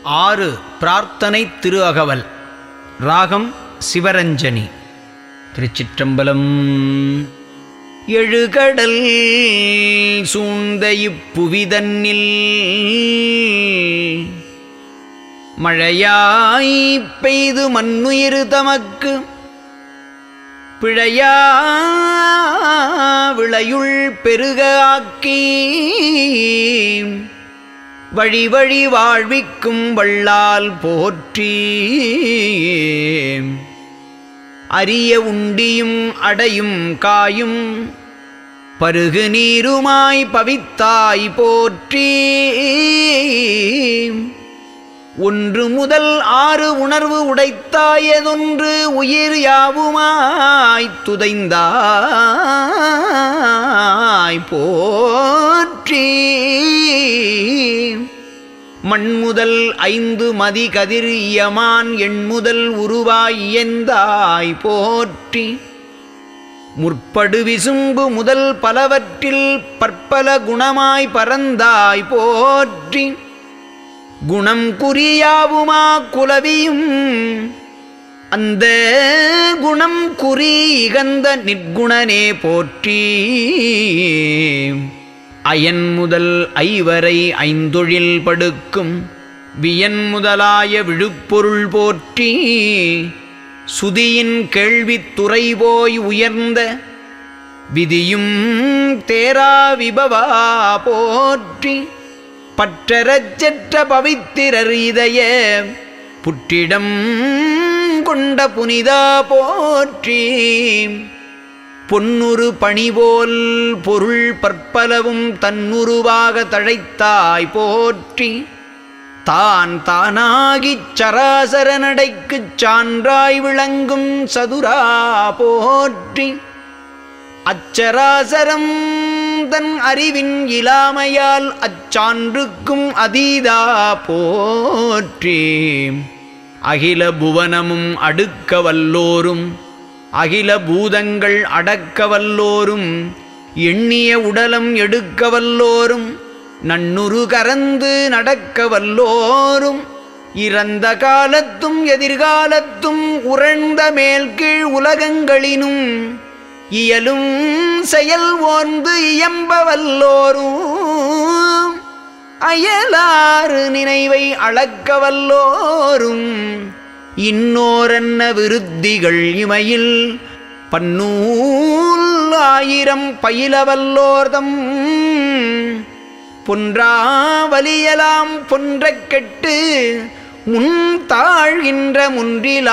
ஆறு பிரார்த்தனை திரு அகவல் ராகம் சிவரஞ்சனி திருச்சிற்றம்பலம் எழுகடல் சூழ்ந்த இப்புவிதன்னில் மழையாய் பெய்து மண்ணுயிர் தமக்கு பிழையா விளையுள் பெருக ஆக்கி வழி வழி வாழ்விக்கும் வள்ளால் போற்றி அரிய உண்டியும் அடையும் காயும் பருகு நீருமாய் பவித்தாய் போற்றி ஒன்று முதல் ஆறு உணர்வு உடைத்தாயதொன்று உயிர் யாவுமாய் துதைந்தாய் போற்றி மண் முதல் ஐந்து மதி கதிர் இயமான் எண் முதல் உருவாய் இயந்தாய் போற்றி முற்படு விசும்பு முதல் பலவற்றில் பற்பல குணமாய் பறந்தாய் போற்றி குணம் குறியாவுமா குலவியும் அந்த குணம் குறி இகந்த நிற்குணனே போற்றி அயன் முதல் ஐவரை ஐந்தொழில் படுக்கும் வியன் முதலாய விழுப்பொருள் போற்றி சுதியின் கேள்வித் துறை போய் உயர்ந்த விதியும் தேரா விபவா போற்றி பற்றரச்சற்ற பவித்திரர் இதய புற்றிடம் கொண்ட புனிதா போற்றி பொன்னுரு பணிபோல் பொருள் பற்பலவும் தன்னுருவாக தழைத்தாய் போற்றி தான் தானாகிச் சராசர நடைக்குச் சான்றாய் விளங்கும் சதுரா போற்றி அச்சராசரம் தன் அறிவின் இலாமையால் அச்சான்றுக்கும் அதீதா போற்றி அகில புவனமும் அடுக்க வல்லோரும் அகில பூதங்கள் அடக்க வல்லோரும் எண்ணிய உடலம் எடுக்க வல்லோரும் நன்னுரு கரந்து நடக்க வல்லோரும் இறந்த காலத்தும் எதிர்காலத்தும் உறழ்ந்த மேல்கீழ் உலகங்களினும் இயலும் செயல் ஓர்ந்து இயம்ப வல்லோரும் அயலாறு நினைவை அளக்க வல்லோரும் இன்னோரன்ன விருத்திகள் இமையில் பன்னூல் ஆயிரம் பயிலவல்லோர்தம் பொன்றாவலியலாம் பொன்ற கெட்டு முன் தாழ்கின்ற முன்றிலாள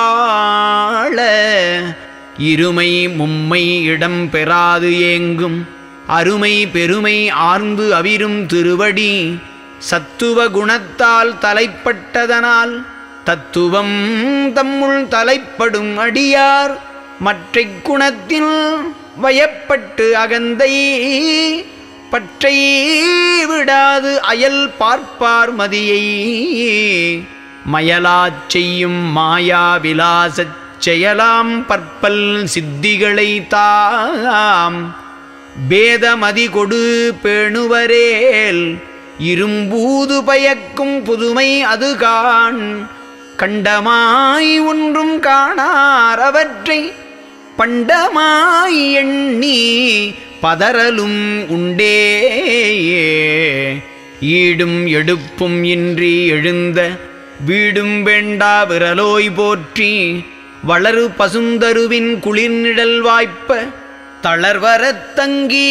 இருமை மும்மை இடம் பெறாது ஏங்கும் அருமை பெருமை ஆர்ந்து அவிரும் திருவடி சத்துவ குணத்தால் தலைப்பட்டதனால் தத்துவம் தம்முள் தலைப்படும் அடியார் மற்றை குணத்தில் வயப்பட்டு அகந்தை பற்றை விடாது அயல் பார்ப்பார் மதியை மயலாச் செய்யும் மாயா விலாசச் செயலாம் பற்பல் சித்திகளை தாம் பேதமதி கொடு பேணுவரேல் இரும்பூது பயக்கும் புதுமை அது காண் கண்டமாய் ஒன்றும் காணார் அவற்றை பண்டமாய் எண்ணி பதறலும் உண்டே ஈடும் எடுப்பும் இன்றி எழுந்த வீடும் வேண்டா விரலோய் போற்றி வளரு பசுந்தருவின் குளிர்நிழல் வாய்ப்ப தளர்வரத் தங்கி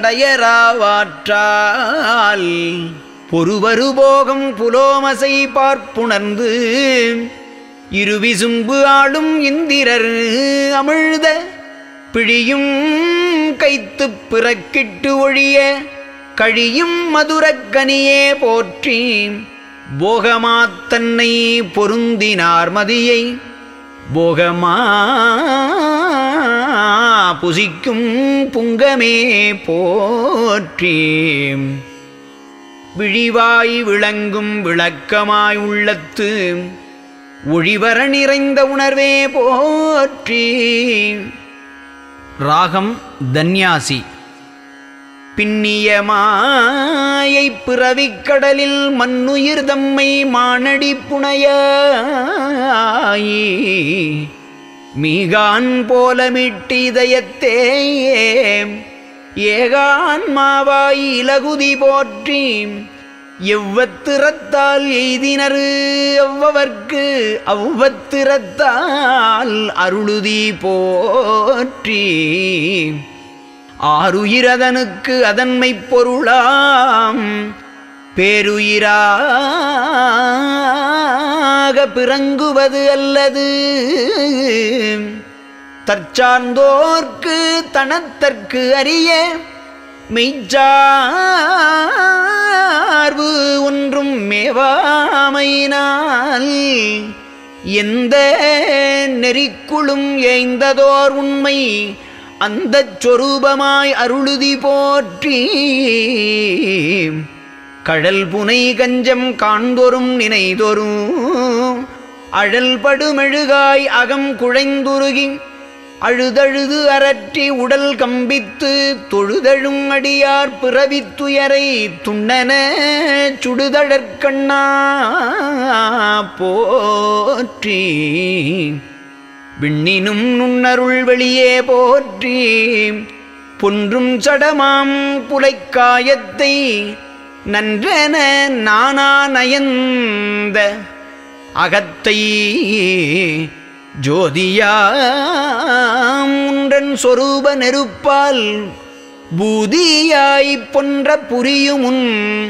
தடையராவாற்றால் பொறுவரு போகம் புலோமசை பார்ப்புணர்ந்து இருவிசும்பு ஆடும் இந்திரர் அமிழ்த பிழியும் கைத்துப் பிறக்கிட்டு ஒழிய கழியும் மதுரக்கனியே போற்றி போகமாத்தன்னை பொருந்தினார் மதியை போகமா புசிக்கும் புங்கமே போற்றி விழிவாய் விளங்கும் விளக்கமாய் உள்ளத்து ஒழிவர நிறைந்த உணர்வே போற்றி ராகம் தன்யாசி பின்னிய மாயைப் பிறவிக் கடலில் மண்ணுயிர் தம்மை மானடி புனையாயி மீகான் போலமிட்டு இதயத்தே ஏகான் மாவாய் இலகுதி போற்றி எவ்வத்திரத்தால் எய்தினர் அவ்வவர்க்கு அவ்வத்திரத்தால் அருளுதி போற்றி ஆறுயிரதனுக்கு அதன்மை பொருளாம் பேருயிராக பிறங்குவது அல்லது தற்சார்ந்தோர்க்கு தனத்தற்கு அறிய மெய்ச்சார்பு ஒன்றும் மேவாமையினால் எந்த நெறிக்குளும் ஏய்ந்ததோர் உண்மை அந்தச் சொரூபமாய் அருளுதி போற்றி கழல் புனை கஞ்சம் காண்தொரும் நினைதொரும் அழல் படுமெழுகாய் அகம் குழைந்துருகி அழுதழுது அரற்றி உடல் கம்பித்து தொழுதழும் அடியார் பிறவித்துயரை துண்ணன சுடுதழற்கண்ணா போற்றி விண்ணினும் நுண்ணருள் வெளியே போற்றி பொன்றும் சடமாம் புலைக்காயத்தை நன்றென நானா நயந்த அகத்தை ஜோதியாம் உன்றன் சொரூப நெருப்பால் பூதியாய் பொன்ற புரியுமுன்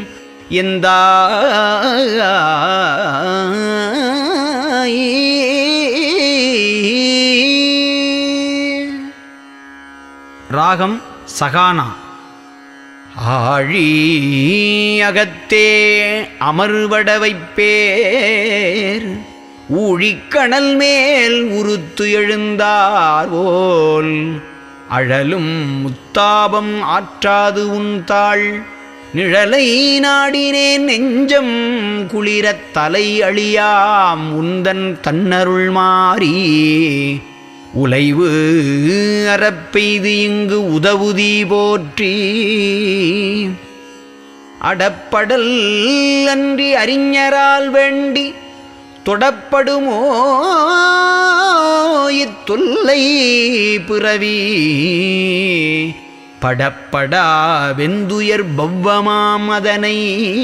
எந்தாய் ராகம் சகானா ஆழி அகத்தே அமர்வட வைப்பேர் ஊழிக்கணல் மேல் உருத்து எழுந்தார் போல் அழலும் முத்தாபம் ஆற்றாது உன் தாள் நிழலை நாடினேன் நெஞ்சம் குளிரத் தலை அழியாம் உந்தன் தன்னருள் மாறி உலைவு அறப்பெய்து இங்கு உதவுதி போற்றி அடப்படல் அன்றி அறிஞரால் வேண்டி தொடப்படுமோ இத்தொல்லை பிறவி படப்படா வெந்துயர் பவ்வமாம் அதனை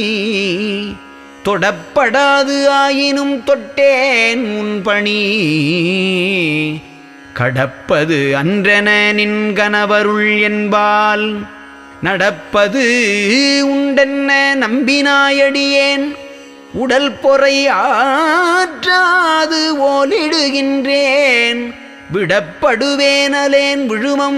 தொடப்படாது ஆயினும் தொட்டேன் உன் பணி கடப்பது அன்றென நின் கணவருள் என்பால் நடப்பது உண்டென்ன நம்பினாயடியேன் உடல் பொறை ஆற்றாது ஓலிடுகின்றேன் விடப்படுவேனலேன் விழுமம்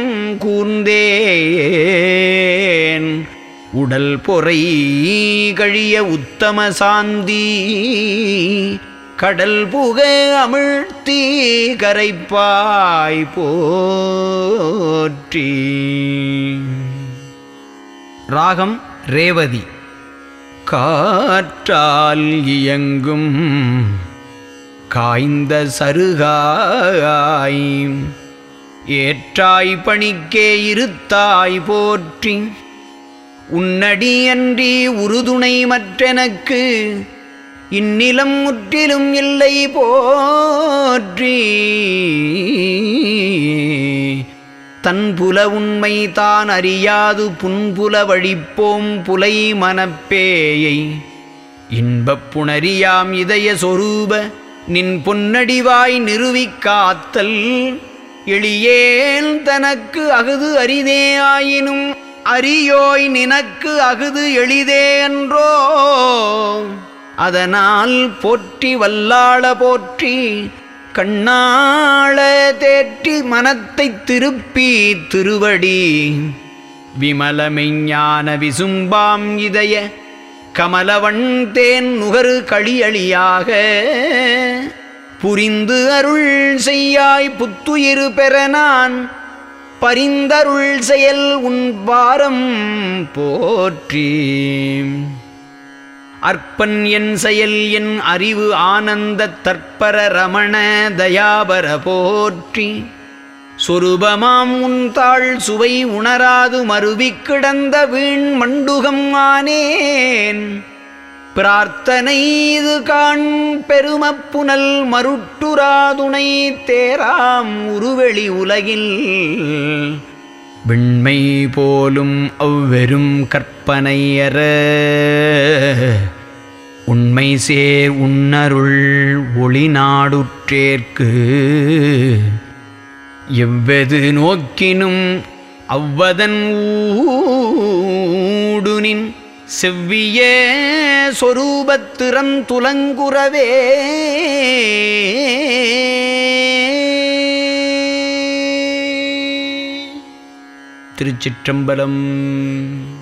கூர்ந்தேன் உடல் பொறை கழிய உத்தம சாந்தி கடல் புக அமிழ்த்தி கரைப்பாய் போற்றி ராகம் ரேவதி காற்றால் இயங்கும் காய்ந்த சருகாய் ஏற்றாய் பணிக்கே இருத்தாய் போற்றி உன்னடி அன்றி உறுதுணை மற்றெனக்கு இந்நிலம் முற்றிலும் இல்லை போற்றி தன்புல உண்மை தான் அறியாது புன்புல வழிப்போம் புலை மனப்பேயை இன்பப் புணரியாம் இதய சொரூப நின் பொன்னடிவாய் நிறுவிக் காத்தல் எளியேன் தனக்கு அகுது அரிதே ஆயினும் அரியோய் நினக்கு அகுது எளிதே என்றோ அதனால் போற்றி வல்லாள போற்றி கண்ணாள தேற்றி மனத்தை திருப்பி திருவடி விமலமெஞ்ஞான விசும்பாம் இதய கமலவன் தேன் நுகரு களியளியாக புரிந்து அருள் செய்யாய் புத்துயிரு பெற நான் பரிந்தருள் செயல் உன் பாரம் போற்றி அற்பன் என் செயல் என் அறிவு ஆனந்த தற்பர ரமண தயாபர போற்றி சொரூபமாம் உன் தாள் சுவை உணராது மருவிக் கிடந்த வீண் மண்டுகம் ஆனேன் பிரார்த்தனை இது காண் பெருமப்புனல் மருட்டுராதுணை தேராம் உருவெளி உலகில் விண்மை போலும் அவ்வெரும் கற்பனையற உண்மை சேர் உன்னருள் ஒளிநாடுற்றேற்கு எவ்வெது நோக்கினும் அவ்வதன் ஊடுனின் செவ்விய சொரூபத்திறந்துலங்குறவே திருச்சிற்றம்பலம்